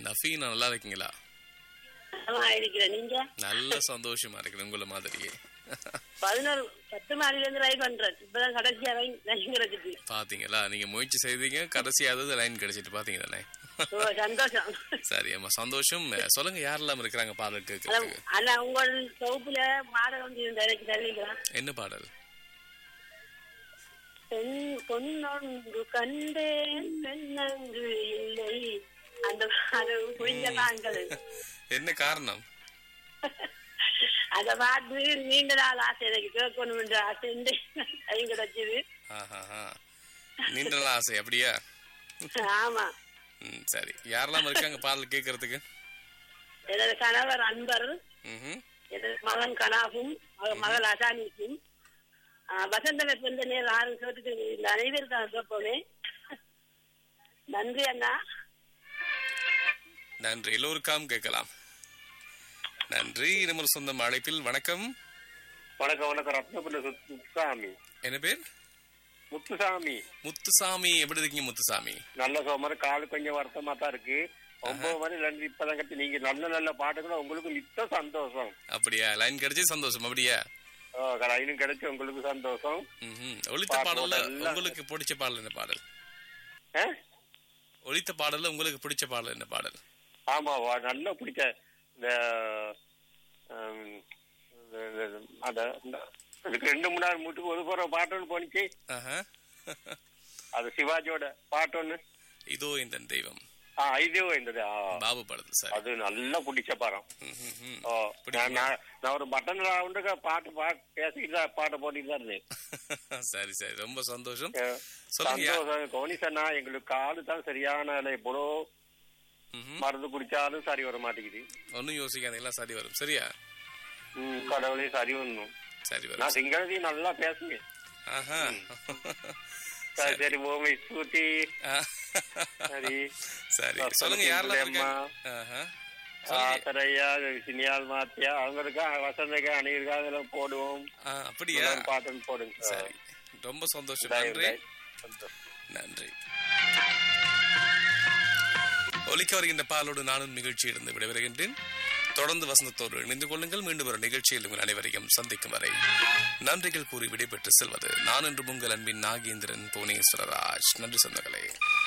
நஃபீனா நல்லா இருக்கீங்களா ஆமா இருக்கிறேன் நீங்க நல்ல சந்தோஷமா இருக்கிறேன் உங்கள மாதிரியே பதினோரு பத்து மாடில இருந்து ட்ரை பண்றேன் இப்பதான் கடைசியா லைன் லைன் கிடைச்சிட்டு பாத்தீங்களா நீங்க முயற்சி செய்தீங்க கடைசியாவது லைன் கிடைச்சிட்டு பாத்தீங்க தானே ஓ, சந்தோஷம் சரி அம்மா சந்தோஷம் சொல்லுங்க யாரெல்லாம் இருக்கிறாங்க பாடல் அதான், கேட்கறதுக்கு ஆனா உங்கள் தொகுப்புல பாட வந்து இருந்த எனக்கு தெரிவிக்கலாம் என்ன பாடல் பெண் பொன்னொன்று கண்டேன் பெண்ணங்கு இல்லை அந்த அது புரிஞ்ச தாங்கள் என்ன காரணம் அத பார்த்து நீண்ட நாள் ஆசை எனக்கு கேட்கணும் என்ற ஆசை உண்டு. அது கிடைச்சது ஆஹாஹா. நீண்ட நாள் ஆசை அப்படியா ஆமா ம், சரி யாரெல்லாம் இருக்காங்க பாடல் கேட்கறதுக்கு எனது கணவர் அன்பர் ம்ஹும். எனது மகன் கனாவும் அவ மகள் அசானிக்கும் வசந்தன பிறந்த நேரம் ஆறு கேட்டுட்டு இந்த அனைவருக்கும் கேட்போமே நன்றி அண்ணா நன்றி எல்லோருக்காம் கேட்கலாம் நன்றி நம்ம சொந்தம் அழைப்பில் வணக்கம் வணக்கம் வணக்கம் ரத்னபுர முத்துசாமி என்ன பேர் முத்துசாமி முத்துசாமி எப்படி இருக்கீங்க முத்துசாமி நல்ல சோமரு காலு கொஞ்சம் வருத்தமா தான் இருக்கு ஒன்பது மணி ரெண்டு இப்பதான் கட்டி நீங்க நல்ல நல்ல பாட்டுகளும் உங்களுக்கு மித்த சந்தோஷம் அப்படியா லைன் கிடைச்சி சந்தோஷம் அப்படியா லைனும் கிடைச்சு உங்களுக்கு சந்தோஷம் ம்ஹும். ஒலித்த பாட்டு பாடல்ல எல்லாம் உங்களுக்கு பிடிச்ச பாடல் என்ன பாடல் ஆ? ஒலித்த பாடல்ல உங்களுக்கு பிடிச்ச பாடல் என்ன பாடல் ஆமா வா- நல்லா பிடிச்ச இந்த ஆம், இந்த- இந்த- அத இந்த- இதுக்கு ரெண்டு மூணு நாள் மூட்டுக்கு ஒரு போற பாட்டு ஒன்று போனிச்சு ஆஹா. அது சிவாஜியோட பாட்டு ஒண்ணு இதோ இந்த தெய்வம் ஆ இதோ இந்த ஆ, பாபு படத்து சார் அது நல்லா பிடிச்ச படம் ம்ஹும். ஓ, நான் நான் நான் ஒரு பட்டன் ரவுண்டுக்கு பாட்டு பாட்டு பேசிக்கிட்டு தான் பாட்டை போட்டுட்டு தான் இருந்தேன் சரி சரி ரொம்ப சந்தோஷம் அஹ், சொல்லுங்க யா- சந்தோஷம் கோனிசன்னா எங்களுக்கு காலு தான் சரியான இல்லை எவ்வளோ ம்ஹும். மருந்து குடிச்சாலும் சரி வர மாட்டேங்குது ஒன்னும் யோசிக்காதீங்க எல்லாம் சரி வரும் சரியா ம், கடவுளே சரி வரணும் சரி வரும் நான் சிங்களத்தையும் நல்லா பேசுவேன் ஆஹா சரி, சரி ஓமை ஸ்தூதி ஆ. சரி சரி சரி, சொல்லுங்க யாரெல்லாம் அம்மா. இருக்காங்க ஆஹா. சொல்லுங்க. ஆத்தரையா சினியால் மாத்தியா அவங்களுக்கா வசந்தக்கா அணியிருக்காக எல்லாம் போடுவோம் ஆ, அப்படியா எல்லாரும் பாட்டுன்னு போடுங்க சரி ரொம்ப சந்தோஷம் இதாய், நன்றி இதாய். சந்தோஷம். நன்றி ஒலிக்க வருகின்ற பாலோடு நானும் நிகழ்ச்சியிலிருந்து விடைபெறுகின்றேன் தொடர்ந்து வசந்தத்தோடு இணைந்து கொள்ளுங்கள் மீண்டும் ஒரு நிகழ்ச்சியில் உங்கள் அனைவரையும் சந்திக்கும் வரை நன்றிகள் கூறி விடைபெற்று செல்வது நான் என்று உங்கள் அன்பின் நாகேந்திரன் புவனேஸ்வரராஜ் நன்றி சொந்தங்களே